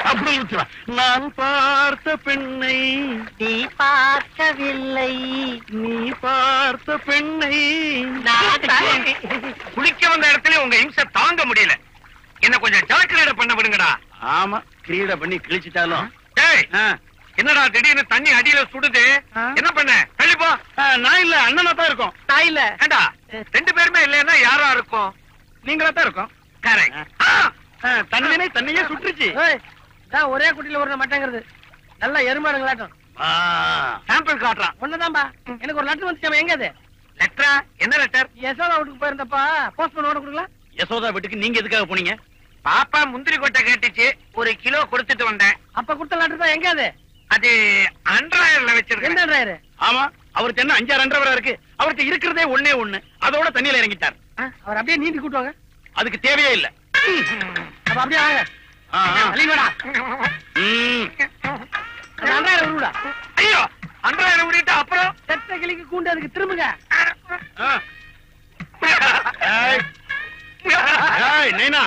அப்படி ஊத்துவா. நான் பார்த்த பெண்ணை நீ பார்க்கவில்லை நீ பார்த்த பெண்ணை குளிக்க வந்த இடத்துல உங்க இம்சை தாங்க முடியல என்ன கொஞ்சம் ஜலக்கிரீட பண்ண விடுங்கடா ஆமா கிரீட பண்ணி கிழிச்சிட்டாலும் டேய் ஆ, என்னடா திடீர்னு தண்ணி அடியில சுடுது ஆ. என்ன பண்ண தள்ளிப்போ ஆ, நான் இல்ல அண்ணனா தான் இருக்கோம் நான் இல்ல ஏண்டா ரெண்டு பேருமே இல்லைன்னா யாரா இருக்கும் நீங்களா தான் இருக்கோம் கரெக்ட் ஆ, தண்ணினே தண்ணியே சுட்டுருச்சு தான் ஒரே குட்டியில ஒரு மட்டங்கிறது நல்லா எருமாடுங்களாட்டம் சாம்பிள் காட்டுறான் ஒண்ணுதான்பா எனக்கு ஒரு லெட்டர் வந்துச்சு எங்க அது லெட்டரா என்ன லெட்டர் யசோதா வீட்டுக்கு போயிருந்தப்பா போஸ்ட் பண்ண கொடுக்கலாம் யசோதா வீட்டுக்கு நீங்க எதுக்காக போனீங்க பாப்பா முந்திரி கொட்டை கேட்டுச்சு ஒரு கிலோ கொடுத்துட்டு வந்தேன் அப்ப கொடுத்த லெட்டர் தான் எங்க அது அது அன்றாயிரம்ல எந்த வச்சிருக்கேன் டிரைவர் ஆமா அவருக்கு என்ன அஞ்சாறு ரெண்டரை இருக்கு அவருக்கு இருக்கிறதே ஒண்ணே ஒண்ணு அதோட தண்ணியில இறங்கிட்டார் அவர் அப்படியே நீந்தி கூட்டுவாங்க அதுக்கு தேவையே இல்ல அப்ப அப்படியே வாங்க ஆ, ஆ. அழிவாடா ம். ரெண்டாயிரம் ரூபா ஐயோ அன்றாயிரம் விட்டுட்டு அப்புறம் செத்த கிளிக்கு கூண்டு அதுக்கு திரும்புங்க ஆ. ஏய், ஏய், நைனா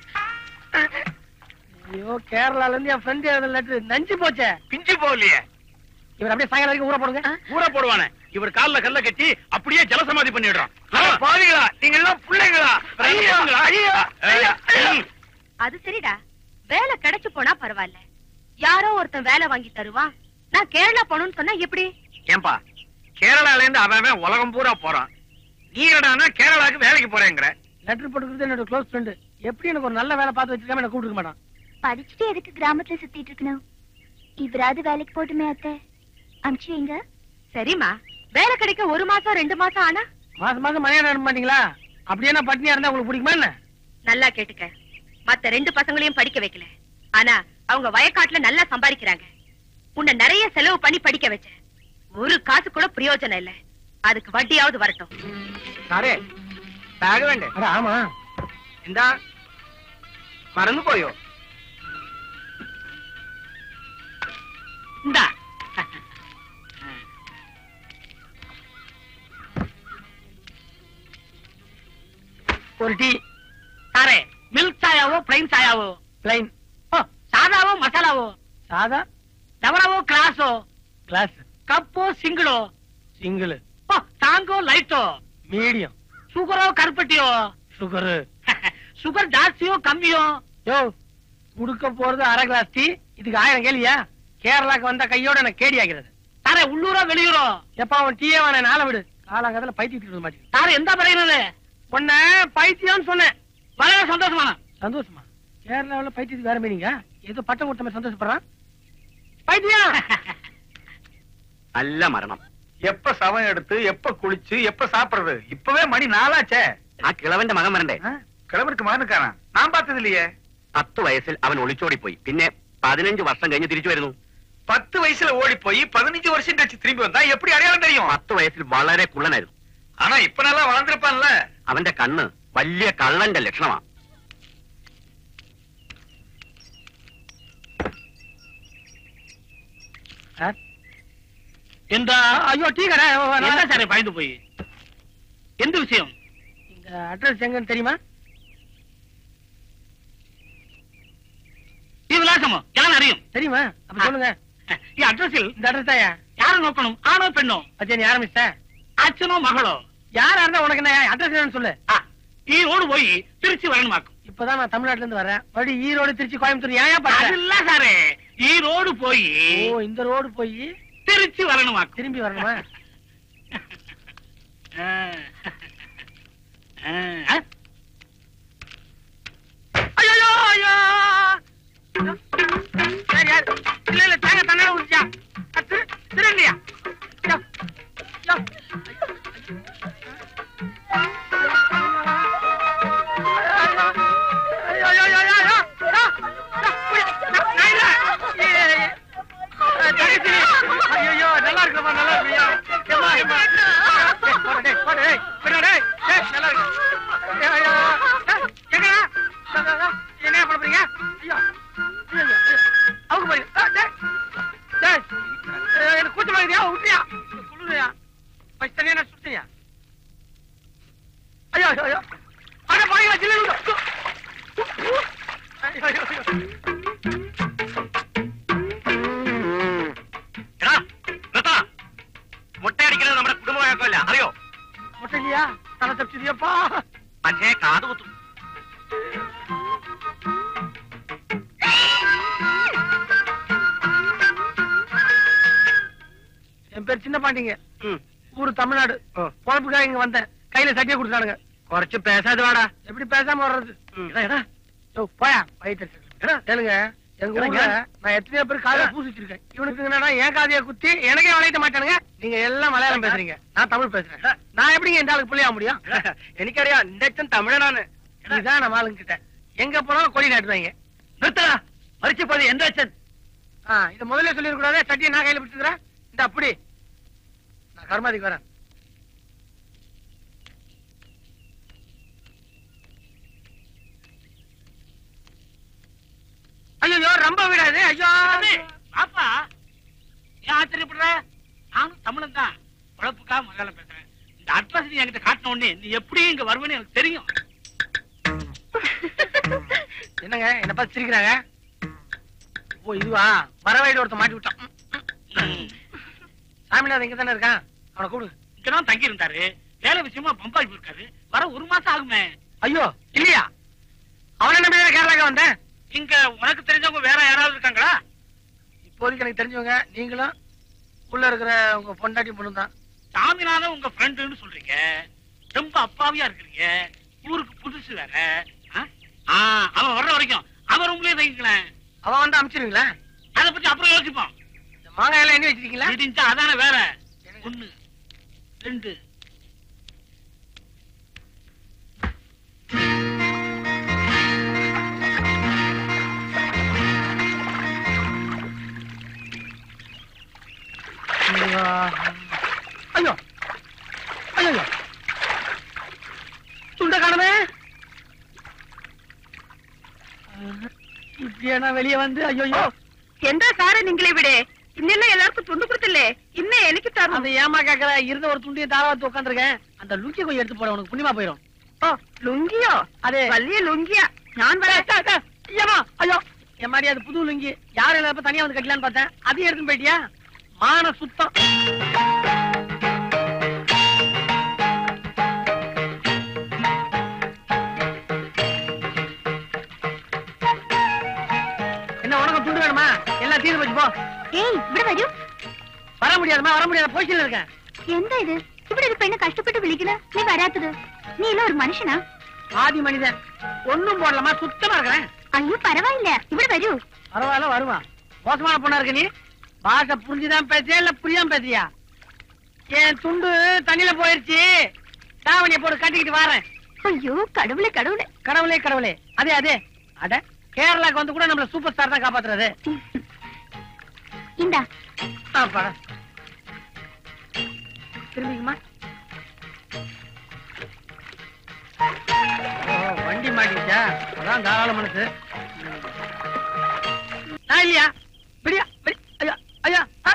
ஐயோ கேரளால இருந்து என் ஃப்ரெண்ட் எழுதின லெட்டர் நஞ்சு போச்சே பிஞ்சு போகலையே இவர் அப்படியே சாயங்காலம் வரைக்கும் ஊற போடுங்க ஊற போடுவானே இவர் கால்ல கல்ல கட்டி அப்படியே ஜலசமாதி பண்ணிடுறான் அட பாவிகளா நீங்க எல்லாம் பிள்ளைங்களா ஐயோ ஐயோ ஐயோ ஐயோ. அது சரிடா வேலை கிடைச்சு போனா பரவாயில்ல யாரோ ஒருத்தன் வேலை வாங்கி தருவான் நான் கேரளா போகணும்னு சொன்னா எப்படி ஏன்பா கேரளால இருந்து அவன் அவன் உலகம் பூரா போறான் நீ என்னடான்னா கேரளாக்கு வேலைக்கு போறேங்கிற லெட்டர் போட்டுக்கிறது என்னோட க்ளோஸ் ஃப்ரெண்டு எப்படி எனக்கு ஒரு நல்ல வேலை பார்த்து வச்சிருக்காம என்ன கூப்பிட்டுக்க மாட்டான் படிச்சுட்டு எதுக்கு கிராமத்துல சுத்திட்டு இருக்கணும் இவராது வேலைக்கு போட்டுமே அத்தை அனுப்பிச்சு வைங்க சரிம்மா வேலை கிடைக்க ஒரு மாசம் ரெண்டு மாசம் ஆனா மாசம் மாசம் மணியான அனுப்ப மாட்டீங்களா அப்படியே நான் பட்னியா இருந்தா உங்களுக்கு பிடிக்குமா என்ன நல்லா கேட்டுக்க மத்த ரெண்டு பசங்களையும் படிக்க வைக்கல ஆனா அவங்க வயக்காட்டுல நல்லா சம்பாதிக்கிறாங்க உன்னை நிறைய செலவு பண்ணி படிக்க வச்ச ஒரு காசு கூட பிரயோஜனம் இல்ல அதுக்கு வட்டியாவது வரட்டும் സാറേ ബാഗ് വേണ്ടേ அட ஆமா എന്താ മറന്നു പോയോ இந்தா ஒரு டீ சாரே மில்க் சாயாவோ பிளைன் சாயாவோ பிளைன் ஓ சாதாவோ மசாலாவோ சாதா டவராவோ கிளாஸோ கிளாஸ் கப்போ சிங்கிளோ சிங்கிள் ஓ சாங்கோ லைட்டோ மீடியம் சுகரோ கருப்பட்டியோ சுகரு சுகர் ஜாஸ்தியோ கம்மியோ யோ குடுக்க போறது அரை கிளாஸ் டீ இதுக்கு ஆயிரம் கேள்வியா கேரளாக்கு வந்த கையோட எனக்கு கேடி ஆகிறது சாரே உள்ளூரோ வெளியூரோ எப்ப அவன் டீயே வேணாம் நாளை விடு காலாங்கத்துல பைத்தியத்துக்கு மாட்டேன் சாரே எந்த பறையினது உன்ன பைத்தியம்னு சொன்னேன் வர சந்தோஷமா சந்தோஷமா கேரளாவுல பைத்தியத்துக்கு வேற மீனிங்க ஏதோ பட்டம் கொடுத்த மாதிரி சந்தோஷப்படுறான் பைத்தியம் நல்ல மரணம் எப்ப சவம் எடுத்து எப்ப குளிச்சு எப்ப சாப்பிடுறது இப்பவே மணி நாலாச்சே ആ കിളവന്റെ മകൻ വരണ്ടേ ஆ? கிழவருக்கு மகனுக்காரன் நான் பார்த்தது இல்லையே പത്ത് വയസ്സിൽ അവൻ ഒളിച്ചോടിപ്പോയി പിന്നെ പതിനഞ്ച് വർഷം കഴിഞ്ഞ് തിരിച്ചു വരുന്നു பத்து வயசுல ஓடி போய் பதினஞ்சு வருஷம் கழிச்சு திரும்பி வந்தா எப்படி அடையாளம் தெரியும் പത്ത് വയസ്സിൽ വളരെ കുള്ളനായിരുന്നു ஆனா இப்ப நல்லா வளர்ந்துருப்பான்ல അവന്റെ കണ്ണ് വലിയ കള്ളന്റെ ലക്ഷണമാ சார் இந்த ஐயோ டீ கடை என்ன சார் பயந்து போய் எந்த விஷயம் இந்த அட்ரஸ் எங்கன்னு தெரியுமா ഈ വിലാസമോ ഞാൻ അറിയും தெரியுமா அப்ப சொல்லுங்க ഈ അഡ്രസ്സിൽ இந்த அட்ரஸ் தாயா யார നോക്കണം ആണോ പെണ്ണോ അച്ഛൻ நீ ஆரம்பிச்ச அச்சனோ மகளோ யாரா இருந்தா உனக்கு என்ன அட்ரஸ் என்னன்னு சொல்லு ஈரோடு போய் திருச்சி வரணுமாக்கும் இப்பதான் நான் தமிழ்நாட்டுல இருந்து வரேன் மறுபடி ஈரோடு திருச்சி கோயம்புத்தூர் ஏன் அது இல்ல சாரே ஈரோடு போய் ஓ இந்த ரோடு போய் திருச்சி வரணுமாக்கும் திரும்பி வரணுமா ஐயோ ஐயோ யார் யார் இல்ல இல்ல தேங்க தன்னால ஊத்தியா திரு திருண்டியா யோ, யோ. ஐயோ, ஐயோ, ஐயோ, ஐயோ, ஐயோ. யோ, யோ, புடி. நான் நான் இல்ல. ஏ, ஏ, ஏ. அஹ், தங்கச்சி. ஐயையோ, நல்லா இருக்குப்பா, நல்லா இருக்குயா. ஏம்மா, ஏம்மா. டேய், போடா, டேய், போடா, டேய். பின்ன, டேய், டேய், நல்லா இருக்கு. ஐயோ, ஐயோ, ஐயோ. டேய், எங்கடா? டேய், டேய், டேய். என்னையா பண்ண போறீங்க பேர் சின்ன பாண்டிங்க ம். ஊரு தமிழ்நாடு ஓ. பொழப்புக்காக இங்க வந்தேன் கையில சட்டியை கொடுத்தானுங்க குறைச்சு பேசாத வாடா எப்படி பேசாம வர்றது ம். யோ, போயா வயிற்று கேளுங்க எங்க ஊர்ல என்னங்க? நான் எத்தனையோ பேர் காதை பூசி வச்சிருக்கேன் இவனுக்கு என்னன்னா என் காதைய குத்தி எனக்கே வளையிட்ட மாட்டானுங்க நீங்க எல்லாம் மலையாளம் பேசுறீங்க நான் தமிழ் பேசுறேன் நான் எப்படிங்க இந்த ஆளுக்கு பிள்ளையா முடியும் എനിക്കറിയാം എന്റെ അച്ഛൻ തമിഴനാണ് இதுதான் நம்ம ஆளுங்க கிட்ட எங்க போனாலும் கொடி நாட்டுவாங்க നിർത്തടാ മരിച്ചു പോയത് എന്റെ അച്ഛൻ ஆ இத முதல்ல சொல்லிருக்க கூடாது சட்டியை நான் கையில பிடிச்சுக்கிறேன் இந்த அப்படி நான் கர்மாதிக்கு வரேன் ஐயோ ரொம்ப விடாது ஐயோ பாப்பா ஏன் ஆச்சரியப்படுற நானும் தமிழன் தான் குழப்புக்காக மலையாளம் பேசுறேன் இந்த அட்ரஸ் நீ என்கிட்ட காட்டின உடனே நீ எப்படி இங்க வருவேன்னு எனக்கு தெரியும் என்னங்க என்ன பார்த்து சிரிக்கிறாங்க ஓ இதுவா மரவாயிடு ஒருத்த மாட்டி விட்டான் ம், ம். சாமிநாதன் இங்க தானே இருக்கான் அவனை கூப்பிடு இங்கதான் தங்கி இருந்தாரு வேலை விஷயமா பம்பாய் போயிருக்காரு வர ஒரு மாசம் ஆகுமே ஐயோ இல்லையா அவனை நம்பி தானே கேரளாக்கு வந்தேன் இங்க உனக்கு தெரிஞ்சவங்க வேற யாராவது இருக்காங்களா இப்போதைக்கு எனக்கு தெரிஞ்சவங்க நீங்களும் உள்ள இருக்கிற உங்க பொண்டாட்டி பொண்ணு தான் சாமிநாதன் உங்க ஃப்ரெண்டுன்னு சொல்றீங்க ரொம்ப அப்பாவியா இருக்கிறீங்க ஊருக்கு புதுசு வேற ஆ? ஆ, அவன் வர்ற வரைக்கும் அவன் ரூம்லயே தங்கிக்கலாம் அவன் வந்து அமிச்சிருவீங்களா அதை பத்தி அப்புறம் யோசிப்போம் இந்த மாங்காய் எல்லாம் எண்ணி வச்சிருக்கீங்களா இடிஞ்சா அதானே வேற ஒண்ணு ரெண்டு ஐயோ ஐயோ துண்ட காணமே இப்படியே நான் வெளியே வந்து ஐயோ எந்த சார நீங்களே விடு இன்னெல்லாம் எல்லாருக்கும் துண்டு கொடுத்தல இன்னும் எனக்கு அந்த தரணும் ஏமா கேக்குற இருந்த ஒரு துண்டியை தாராவத்து உட்காந்துருக்கேன் அந்த லுங்கி கொஞ்சம் எடுத்து போட உனக்கு புண்ணியமா போயிடும் ஓ லுங்கியோ அது வள்ளிய லுங்கியா நான் வரேன் அக்கா, அக்கா, ஐயம்மா, ஐயோ என் மாதிரி அது புது லுங்கி யாரும் இல்லாத தனியா வந்து கட்டலான்னு பார்த்தேன் அதையும் எடுத்துன்னு போயிட்டியா மான சுத்தம் என்ன உனக்கு துண்டு வேணுமா எல்லாம் தீர்ந்து போச்சு போ ഏയ് ഇവിടെ വരൂ வர முடியாதுமா வர முடியாத பொசிஷன்ல இருக்கேன் എന്താ ഇത് ഇവിടെ ഒരു പെണ്ണ് കഷ്ടപ്പെട്ട് വിളിക്കണ നീ വരാത്തത് നീ എല്ലാം ഒരു മനുഷ്യനാ ஆதி மனிதன் ஒண்ணும் போடலாமா சுத்தமா இருக்கிறேன் അയ്യോ പരവായില്ല ഇവിടെ വരൂ பரவாயில்ல வருவான் மோசமான பொண்ணா இருக்க நீ பாஷை புரிஞ்சுதான் பேசியா இல்ல புரியாம பேசியா என் துண்டு தண்ணியில போயிருச்சு தாவணியை போட்டு கட்டிக்கிட்டு வரேன் അയ്യോ கடவுளே கடவுளே கடவுளே கடவுளே அதே அதே அட கேரளாக்கு வந்து கூட நம்மள சூப்பர் ஸ்டார் தான் காப்பாத்துறது இந்தா ஆ, படம். திரும்பிக்குமா ஓ, வண்டி மாட்டிக்கிச்சா அதான் தாராள மனசு நான் இல்லையா விடியா விடி ஐயா ஐயா ஆ.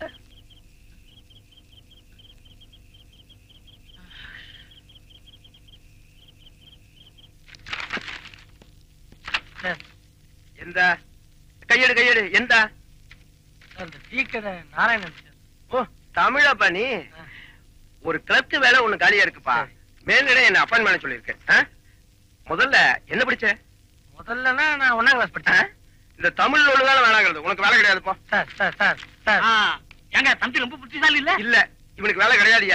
சார், എന്താ കയ്യെടു കയ്യെടു എന്താ சார், இந்த டீ கடை நாராயணன் சார் ஓ தமிழப்பா நீ ஒரு கிளப்க்கு வேலை ஒண்ணு காலியா இருக்குப்பா மேல்நிலை என்ன அப்பாயின் பண்ண சொல்லிருக்கு ஆ? முதல்ல என்ன படிச்ச முதல்லனா நான் ஒன்னாம் கிளாஸ் ஆ? படிச்சேன் இந்த தமிழ் ஒழுங்கால வேணாங்கிறது உனக்கு வேலை கிடையாது போ சார் சார் சார் சார் ஆ, ஏங்க தம்பி ரொம்ப புத்திசாலி இல்ல இல்ல இவனுக்கு வேலை கிடையாதுயா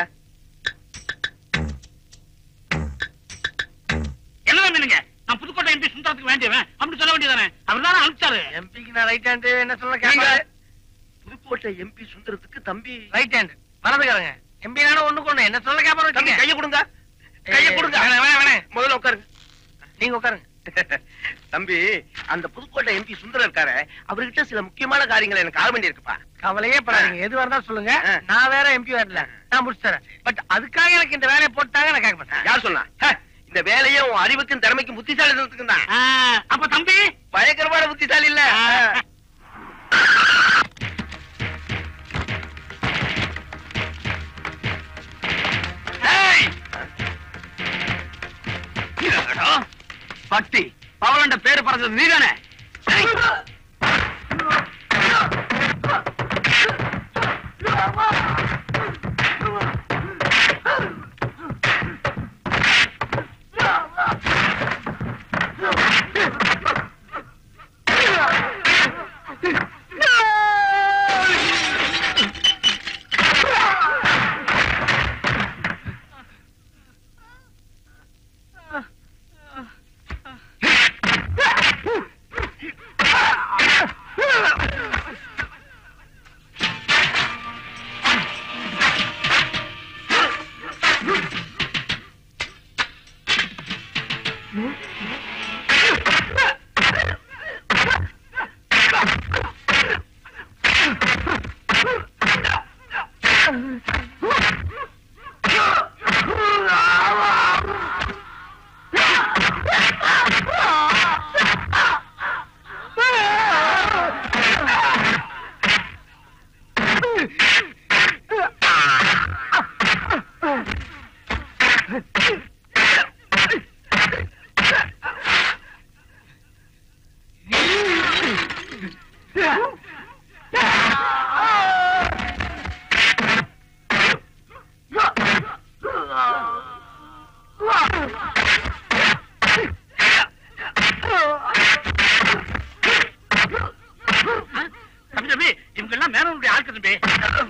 என்ன வேணுங்க நான் புதுக்கோட்டை எம்பி சுந்தரத்துக்கு வேண்டியவன் அப்படி சொல்ல வேண்டியதானே அவர் தானே அனுப்பிச்சாரு எம்பிக்கு நான் ரைட் ஹேண்ட் என்ன சொல்ல நீங்க கேட்க புதுக்கோட்டை எம்பி சுந்தரத்துக்கு தம்பி ரைட் ஹேண்ட் வலதுக்காரங்க எம்பி நானும் ஒண்ணுக்கு ஒண்ணு என்ன சொல்ல தம்பி கேட்பாரு கைய கொடுங்க கைய கொடுங்க வேணாம் வேணாம் வேணாம் முதல்ல உட்காருங்க நீங்க உட்காருங்க தம்பி அந்த புதுக்கோட்டை எம்பி சுந்தரம் இருக்காரு அவர்கிட்ட சில முக்கியமான காரியங்களை எனக்கு ஆக வேண்டியிருக்குப்பா கவலையே படாதீங்க எது வரதா சொல்லுங்க ஆ. நான் வேற எம்பி வரல நான் முடிச்சு தரேன் பட் அதுக்காக எனக்கு இந்த வேலையை போட்டாங்க நான் கேட்க மாட்டேன் யார் சொன்னா ஹ, இந்த வேலையே உன் அறிவுக்கும் திறமைக்கும் புத்திசாலித்தனத்துக்கும் தான் ஆ, அப்ப தம்பி பயங்கரமான புத்திசாலி இல்ல ஆ. ஏய்! என்னடா? பட்டி பவளண்ட பேரு பறந்தது நீதானே ஏய்! தம்பி தம்பி இவங்க எல்லாம் மேனவனுடைய ஆட்கள் தம்பி